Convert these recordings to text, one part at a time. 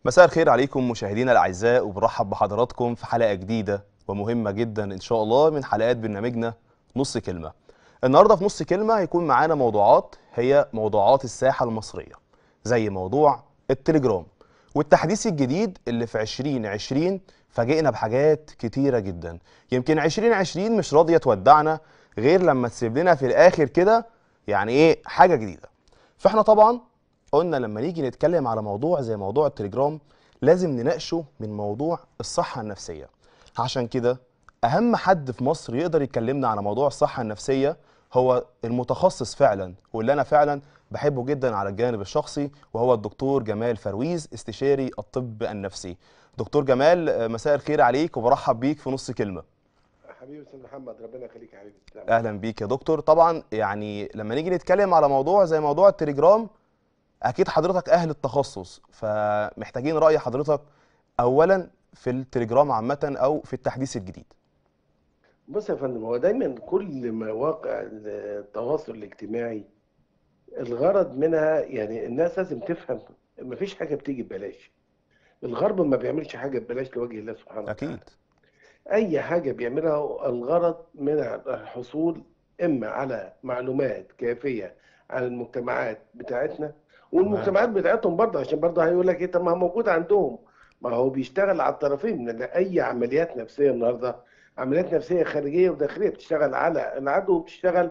مساء الخير عليكم مشاهدينا الاعزاء وبرحب بحضراتكم في حلقه جديده ومهمه جدا ان شاء الله من حلقات برنامجنا نص كلمه. النهارده في نص كلمه هيكون معانا موضوعات هي موضوعات الساحه المصريه زي موضوع التليجرام والتحديث الجديد اللي في 2020 فاجئنا بحاجات كتيره جدا يمكن 2020 مش راضيه تودعنا غير لما تسيب لنا في الاخر كده يعني ايه حاجه جديده. فاحنا طبعا قلنا لما نيجي نتكلم على موضوع زي موضوع التليجرام لازم نناقشه من موضوع الصحة النفسية عشان كده أهم حد في مصر يقدر يكلمنا على موضوع الصحة النفسية هو المتخصص فعلا واللي أنا فعلا بحبه جدا على الجانب الشخصي وهو الدكتور جمال فرويز استشاري الطب النفسي دكتور جمال آه، مساء الخير عليك وبرحب بيك في نص كلمة حبيبي استاذ محمد ربنا يخليك يا حبيبي تسلم. اهلا بيك يا دكتور طبعا يعني لما نيجي نتكلم على موضوع زي موضوع التليجرام اكيد حضرتك اهل التخصص فمحتاجين راي حضرتك اولا في التليجرام عامه او في التحديث الجديد بص يا فندم هو دايما كل مواقع التواصل الاجتماعي الغرض منها يعني الناس لازم تفهم مفيش حاجه بتيجي ببلاش الغرب ما بيعملش حاجه ببلاش لوجه الله سبحانه وتعالى اكيد اي حاجه بيعملها الغرض منها الحصول اما على معلومات كافيه عن المجتمعات بتاعتنا والمجتمعات بتاعتهم برضه عشان برضه هيقول لك ايه طب ما هو موجود عندهم ما هو بيشتغل على الطرفين لان اي عمليات نفسيه النهارده عمليات نفسيه خارجيه وداخليه بتشتغل على العدو وبتشتغل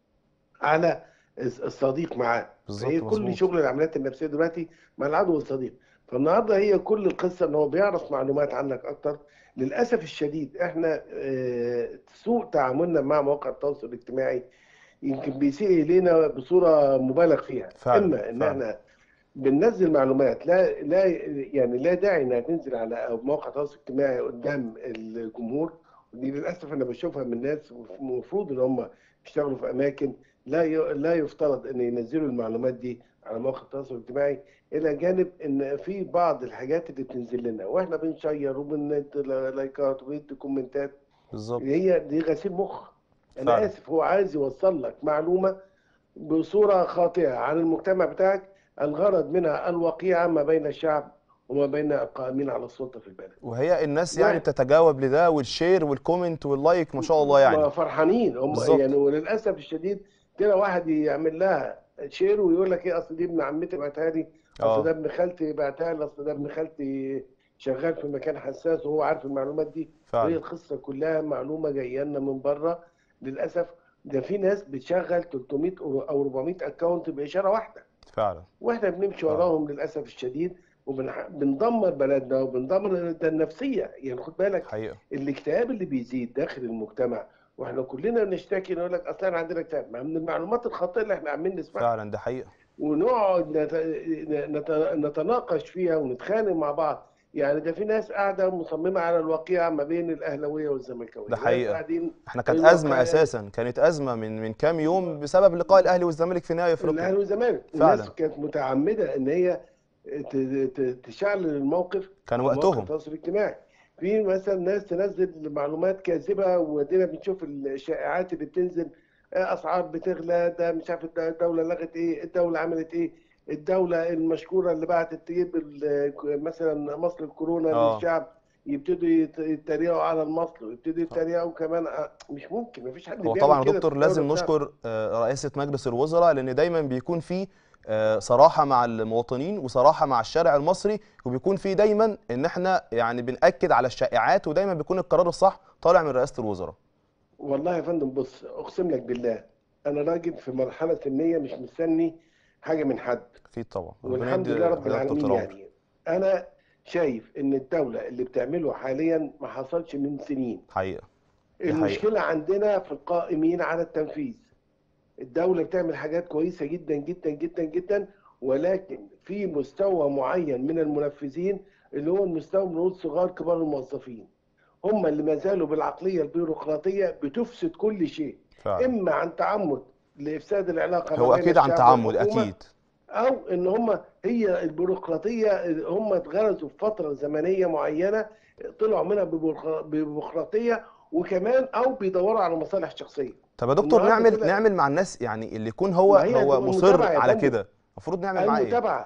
على الصديق معاه بالظبط هي كل مظبوط. شغل العمليات النفسيه دلوقتي مع العدو والصديق فالنهارده هي كل القصه ان هو بيعرف معلومات عنك اكتر للاسف الشديد احنا آه، سوء تعاملنا مع مواقع التواصل الاجتماعي يمكن بيسيء الينا بصوره مبالغ فيها فعلا، اما ان فعلا. احنا بننزل معلومات لا لا يعني لا داعي انها تنزل على مواقع التواصل الاجتماعي قدام الجمهور ودي للاسف انا بشوفها من ناس المفروض ان هم يشتغلوا في اماكن لا ي- لا يفترض ان ينزلوا المعلومات دي على مواقع التواصل الاجتماعي الى جانب ان في بعض الحاجات اللي بتنزل لنا واحنا بنشير وبندي لايكات وبندي كومنتات بالظبط هي دي غسيل مخ انا فعلا. اسف هو عايز يوصل لك معلومه بصوره خاطئه عن المجتمع بتاعك الغرض منها الوقيعه ما بين الشعب وما بين القائمين على السلطه في البلد وهي الناس يعني واحد. بتتجاوب لده والشير والكومنت واللايك ما شاء الله يعني ما فرحانين هم بالظبط. يعني وللاسف الشديد تلاقي واحد يعمل لها شير ويقول لك ايه اصل دي ابن عمتي بعتها لي آه. اصل ده ابن خالتي بعتها لي اصل ده ابن خالتي شغال في مكان حساس وهو عارف المعلومات دي وهي فعلا القصه كلها معلومه جايه لنا من بره للاسف ده في ناس بتشغل 300 او 400 اكونت باشاره واحده فعلا واحنا بنمشي آه. وراهم للاسف الشديد وبندمر بلدنا وبندمر ده النفسيه يعني خد بالك حقيقه الاكتئاب اللي بيزيد داخل المجتمع واحنا كلنا بنشتكي نقول لك اصل احنا عندنا اكتئاب ما من المعلومات الخاطئه اللي احنا عمالين نسمعها فعلا ده حقيقه ونقعد نت... نت... نتناقش فيها ونتخانق مع بعض يعني ده في ناس قاعده مصممه على الواقعه ما بين الاهلاويه والزملكاويه ده ناس حقيقة. قاعدين احنا كانت الواقع ازمه يعني- اساسا كانت ازمه من من كام يوم بسبب لقاء الاهلي والزمالك في نهائي الاهلي افريقيا والزمالك فعلا. الناس كانت متعمده ان هي ت... ت... تشعل الموقف كان مواقع وقتهم التواصل الاجتماعي في مثلا ناس تنزل معلومات كاذبه ودينا بنشوف الشائعات اللي بتنزل آه، اسعار بتغلى ده مش عارف الد- الدوله لغت ايه الدوله عملت ايه الدوله المشكوره اللي بعتت تجيب ال- مثلا مصل الكورونا آه. للشعب يبتدوا يت- يتريقوا على المصل ويبتدوا يتريقوا كمان ع- مش ممكن مفيش حد هو بيعمل طبعا يا كده في دكتور الدولة لازم بتاعته. نشكر آه، رئاسة مجلس الوزراء لأن دايما بيكون في آه، صراحة مع المواطنين وصراحة مع الشارع المصري وبيكون في دايما إن احنا يعني بنأكد على الشائعات ودايما بيكون القرار الصح طالع من رئاسة الوزراء والله يا فندم بص اقسم لك بالله انا راجل في مرحله سنيه مش مستني حاجه من حد أكيد طبعا ربنا والحمد يدي لله رب حضرتك العالمين طول العمر. يعني انا شايف ان الدوله اللي بتعمله حاليا ما حصلش من سنين حقيقة دي المشكله عندنا في القائمين على التنفيذ الدوله بتعمل حاجات كويسه جدا جدا جدا جدا ولكن في مستوى معين من المنفذين اللي هو المستوى بنقول صغار كبار الموظفين هم اللي ما زالوا بالعقليه البيروقراطيه بتفسد كل شيء فعلا اما عن تعمد لافساد العلاقه ما هو بين أكيد عن الشعب تعمد والحكومة، أكيد او ان هم هي البيروقراطيه هم اتغرزوا في فتره زمنيه معينه طلعوا منها ببيروقرا- ببيروقراطيه وكمان او بيدوروا على مصالح شخصيه طب يا دكتور النهاردة نعمل طلع- نعمل مع الناس يعني اللي يكون هو ما هي هو دي مصر المتابعة يا على فندم. كده المفروض نعمل معاه ايه المتابعه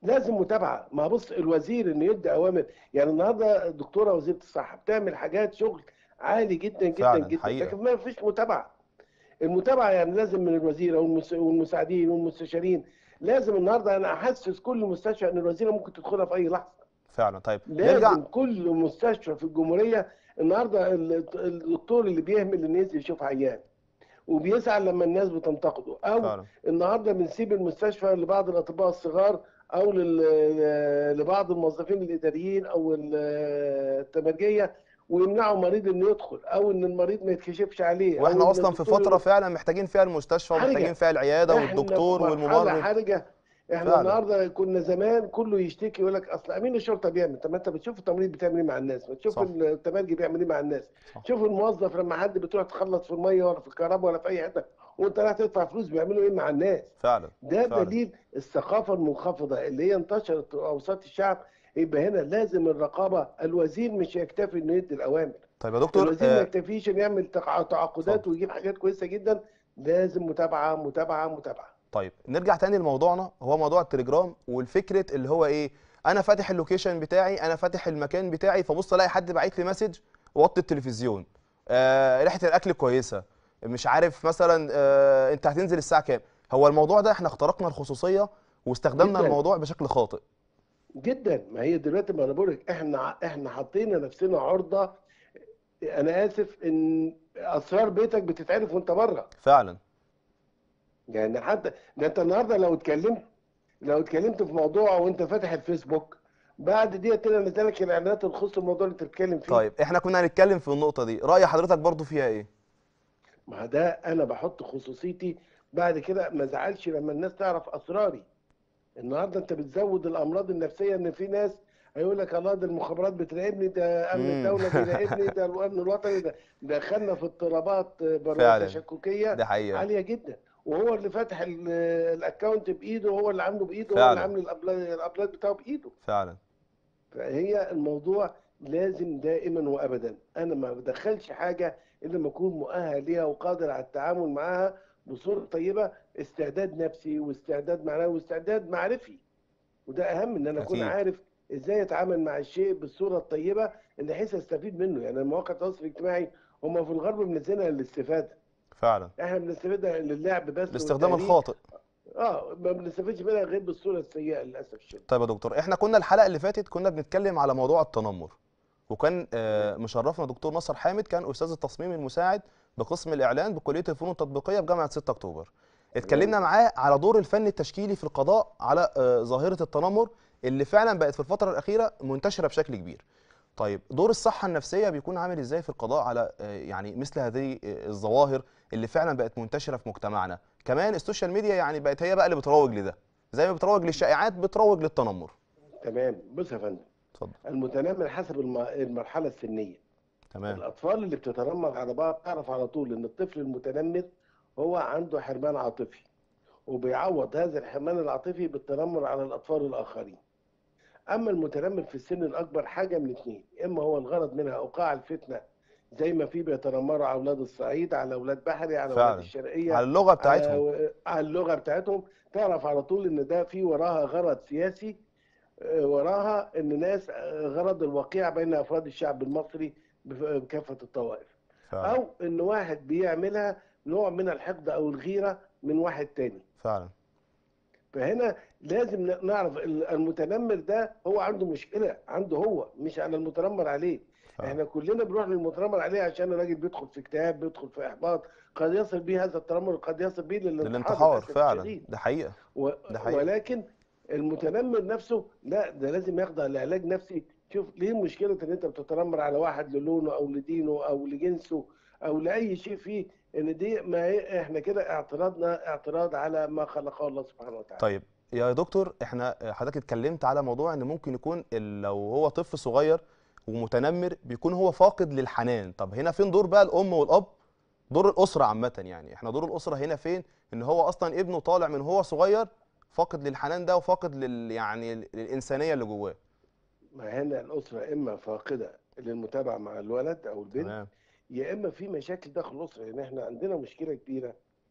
لازم متابعه ما بص الوزير انه يدي اوامر يعني النهارده الدكتوره وزيره الصحه بتعمل حاجات شغل عالي جدا جدا فعلا جدا حقيقة لكن ما فيش متابعه المتابعه يعني لازم من الوزير او المس- والمساعدين والمستشارين لازم النهارده انا احسس كل مستشفى ان الوزيره ممكن تدخلها في اي لحظه فعلا طيب نرجع لازم كل مستشفى في الجمهوريه النهارده ال- الدكتور اللي بيهمل ان ينزل يشوف عيان وبيزعل لما الناس بتنتقده او فعلا النهارده بنسيب المستشفى لبعض الاطباء الصغار او لل- لبعض الموظفين الاداريين او ال- التمرجيه ويمنعوا مريض انه يدخل او ان المريض ما يتكشفش عليه او واحنا ان اصلا في الدكتور فتره فعلا محتاجين فيها المستشفى حرجة. ومحتاجين فيها العياده احنا والدكتور في مرحله والممرض حرجه احنا فعلا. النهارده كنا زمان كله يشتكي يقول لك اصل امين الشرطه بيعمل طب ما انت بتشوف التمريض بتعمل ايه مع الناس ما تشوف صح. التمرجي بيعمل ايه مع الناس صح. شوف الموظف لما حد بتروح تخلص في الميه ولا في الكهرباء ولا في اي حته وانت رايح تدفع فلوس بيعملوا ايه مع الناس فعلا ده فعلا. دليل الثقافه المنخفضه اللي هي انتشرت في اوساط الشعب يبقى هنا لازم الرقابه الوزير مش يكتفي انه يدي الاوامر طيب يا دكتور الوزير ما آه، يكتفيش انه يعمل تع- تعاقدات اتفضل. ويجيب حاجات كويسه جدا لازم متابعه متابعه متابعه طيب نرجع تاني لموضوعنا هو موضوع التليجرام والفكره اللي هو ايه انا فاتح اللوكيشن بتاعي انا فاتح المكان بتاعي فبص الاقي حد باعت لي مسج وطي التلفزيون آه ريحه الاكل كويسه مش عارف مثلا آه انت هتنزل الساعه كام هو الموضوع ده احنا اخترقنا الخصوصيه واستخدمنا جداً. الموضوع بشكل خاطئ جدا ما هي دلوقتي ما انا بقول لك احنا احنا حاطين نفسنا عرضه انا اسف ان اسرار بيتك بتتعرف وانت بره فعلا يعني حتى ده انت النهارده لو اتكلمت لو اتكلمت في موضوع وانت فاتح الفيسبوك بعد دقيقتين انا لك الاعلانات اللي تخص الموضوع اللي انت بتتكلم فيه طيب احنا كنا هنتكلم في النقطه دي راي حضرتك برضو فيها ايه ما ده انا بحط خصوصيتي بعد كده ما زعلش لما الناس تعرف اسراري النهارده انت بتزود الامراض النفسيه ان في ناس هيقول لك الله ده المخابرات بتراقبني ده امن مم. الدوله بيراقبني ده الامن الوطني ده دخلنا في اضطرابات فعلا. تشككيه دي حقيقه عاليه جدا وهو اللي فاتح ال- الاكونت بايده هو اللي عامله بايده هو فعلا. اللي عامل الابلود الابلود بتاعه بايده فعلا فهي الموضوع لازم دائما وابدا انا ما بدخلش حاجه الا لما اكون مؤهل ليها وقادر على التعامل معاها بصوره طيبه استعداد نفسي واستعداد معنوي واستعداد معرفي وده اهم ان انا اكون أكيد. عارف ازاي اتعامل مع الشيء بالصوره الطيبه اللي حيث استفيد منه يعني مواقع التواصل الاجتماعي هم في الغرب منزلها للاستفاده فعلا احنا بنستفيدها للعب بس الاستخدام والتهريج. الخاطئ اه ما بنستفيدش منها غير بالصوره السيئه للاسف الشديد طيب يا دكتور احنا كنا الحلقه اللي فاتت كنا بنتكلم على موضوع التنمر وكان آه، مشرفنا دكتور نصر حامد كان استاذ التصميم المساعد بقسم الاعلان بكليه الفنون التطبيقيه بجامعه 6 اكتوبر اتكلمنا معاه على دور الفن التشكيلي في القضاء على آه، ظاهره التنمر اللي فعلا بقت في الفتره الاخيره منتشره بشكل كبير طيب دور الصحه النفسيه بيكون عامل ازاي في القضاء على آه، يعني مثل هذه آه، الظواهر اللي فعلا بقت منتشره في مجتمعنا كمان السوشيال ميديا يعني بقت هي بقى اللي بتروج لده زي ما بتروج للشائعات بتروج للتنمر تمام بص يا فندم اتفضل المتنمر حسب الم- المرحله السنيه تمام الاطفال اللي بتتنمر على بعض تعرف على طول ان الطفل المتنمر هو عنده حرمان عاطفي وبيعوض هذا الحرمان العاطفي بالتنمر على الاطفال الاخرين اما المتنمر في السن الاكبر حاجه من اثنين اما هو الغرض منها اوقاع الفتنه زي ما في بيتنمروا على اولاد الصعيد على اولاد بحري على فعلا. اولاد الشرقيه على اللغه بتاعتهم على, على اللغه بتاعتهم تعرف على طول ان ده في وراها غرض سياسي آه، وراها ان ناس آه، غرض الوقيع بين افراد الشعب المصري بف- بكافه الطوائف فعلا او ان واحد بيعملها نوع من الحقد او الغيره من واحد تاني فعلا فهنا لازم ن- نعرف ال- المتنمر ده هو عنده مشكله عنده هو مش على المتنمر عليه فعلا. احنا كلنا بنروح للمتنمر عليه عشان الراجل بيدخل في اكتئاب بيدخل في احباط قد يصل بيه هذا التنمر قد يصل بيه للانتحار للانتحار للأسف فعلا الشديد. ده حقيقه و... ده حقيقي. ولكن المتنمر نفسه لا ده لازم يخضع لعلاج نفسي شوف ليه مشكله ان انت بتتنمر على واحد للونه او لدينه او لجنسه او لاي شيء فيه ان دي ما هي احنا كده اعتراضنا اعتراض على ما خلقه الله سبحانه وتعالى طيب يا دكتور احنا حضرتك اتكلمت على موضوع ان ممكن يكون ال- لو هو طفل صغير ومتنمر بيكون هو فاقد للحنان طب هنا فين دور بقى الام والاب دور الاسره عامه يعني احنا دور الاسره هنا فين ان هو اصلا ابنه طالع من هو صغير فاقد للحنان ده وفاقد لل يعني للانسانيه اللي جواه ما هنا الاسره اما فاقده للمتابعه مع الولد او البنت تمام يا اما في مشاكل داخل الاسره يعني احنا عندنا مشكله كبيره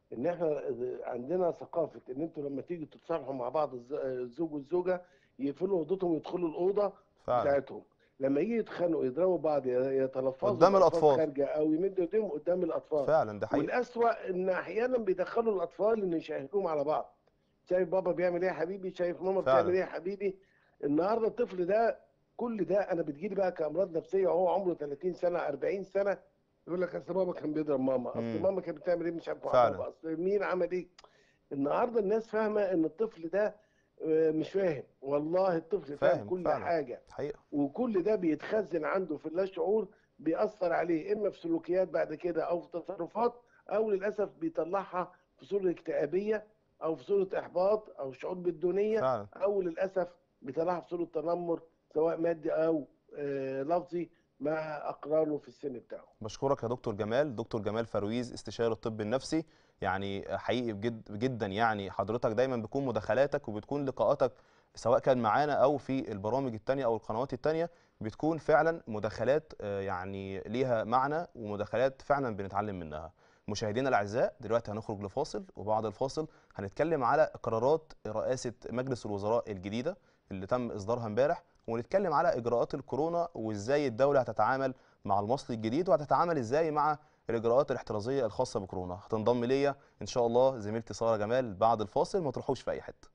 ان احنا عندنا ثقافه ان انتوا لما تيجوا تتصالحوا مع بعض الز- الزوج والزوجه يقفلوا اوضتهم ويدخلوا الاوضه فعلا بتاعتهم لما يجي يتخانقوا يضربوا بعض يتلفظوا قدام بألفاظ الأطفال. خارجه او يمدوا ايديهم قدام الاطفال فعلا ده حقيقي والأسوأ إن أحيانا بيدخلوا الأطفال إن يشاهدوهم على بعض شايف بابا بيعمل إيه يا حبيبي شايف ماما فعلا. بتعمل إيه يا حبيبي النهاردة الطفل ده كل ده أنا بتجيلي بقى كأمراض نفسية وهو عمره 30 سنة 40 سنة يقول لك أصل بابا كان بيضرب ماما أصل مم. ماما كانت بتعمل إيه مش عارف مع فعلا. بابا أصل مين عمل إيه النهاردة الناس فاهمة إن الطفل ده آه، مش فاهم والله الطفل فاهم, فاهم كل فعلا. حاجة حقيقة وكل ده بيتخزن عنده في اللاشعور بيأثر عليه إما في سلوكيات بعد كده أو في تصرفات أو للأسف بيطلعها في صورة اكتئابية أو في صورة إحباط أو شعور بالدونية فعلا أو للأسف بيطلعها في صورة تنمر سواء مادي أو آه، لفظي مع أقرانه في السن بتاعه بشكرك يا دكتور جمال دكتور جمال فرويز استشاري الطب النفسي يعني حقيقي بجد جدا يعني حضرتك دايما بتكون مداخلاتك وبتكون لقاءاتك سواء كان معانا او في البرامج التانية او القنوات التانية بتكون فعلا مداخلات آه، يعني ليها معنى ومداخلات فعلا بنتعلم منها مشاهدينا الاعزاء دلوقتي هنخرج لفاصل وبعد الفاصل هنتكلم على قرارات رئاسة مجلس الوزراء الجديدة اللي تم اصدارها امبارح ونتكلم على اجراءات الكورونا وازاي الدولة هتتعامل مع المصل الجديد وهتتعامل ازاي مع الاجراءات الاحترازيه الخاصه بكورونا هتنضم ليا ان شاء الله زميلتي ساره جمال بعد الفاصل ما تروحوش في اي حته